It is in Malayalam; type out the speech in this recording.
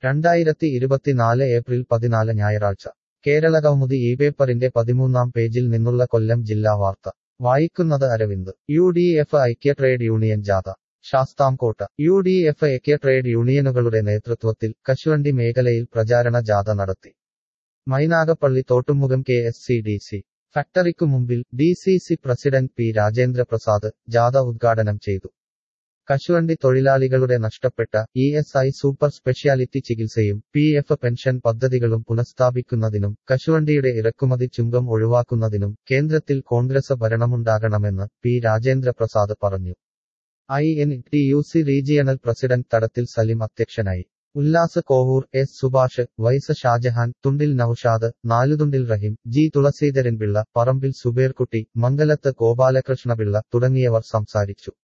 രണ്ടായിരത്തി ഇരുപത്തിനാല് ഏപ്രിൽ പതിനാല് ഞായറാഴ്ച കേരള കൗമുദി ഈ പേപ്പറിന്റെ പതിമൂന്നാം പേജിൽ നിന്നുള്ള കൊല്ലം ജില്ലാ വാർത്ത വായിക്കുന്നത് അരവിന്ദ് യു ഡി എഫ് ഐക്യ ട്രേഡ് യൂണിയൻ ജാഥ ശാസ്താംകോട്ട യു ഡി എഫ് ഐക്യ ട്രേഡ് യൂണിയനുകളുടെ നേതൃത്വത്തിൽ കശുവണ്ടി മേഖലയിൽ പ്രചാരണ ജാഥ നടത്തി Mynagappally Thottumukham K S C D C ഫാക്ടറിക്കു മുമ്പിൽ D C C president P Rajendra Prasad ജാഥ ഉദ്ഘാടനം ചെയ്തു കശുവണ്ടി തൊഴിലാളികളുടെ നഷ്ടപ്പെട്ട E S I super speciality ചികിത്സയും പി എഫ് പെൻഷൻ പദ്ധതികളും പുനഃസ്ഥാപിക്കുന്നതിനും കശുവണ്ടിയുടെ ഇറക്കുമതി ചുങ്കം ഒഴിവാക്കുന്നതിനും കേന്ദ്രത്തിൽ കോൺഗ്രസ് ഭരണമുണ്ടാകണമെന്ന് പി രാജേന്ദ്ര പ്രസാദ് പറഞ്ഞു I N T U C regional president Thadathil Salim അധ്യക്ഷനായി Ullas Kovoor S Subhash vice Shajahan Thundil Noushad Nalumthundil Rahim G Thulaseedharanpillai Parambil Suberkutty Mangalath Gopalakrishnapillai തുടങ്ങിയവർ സംസാരിച്ചു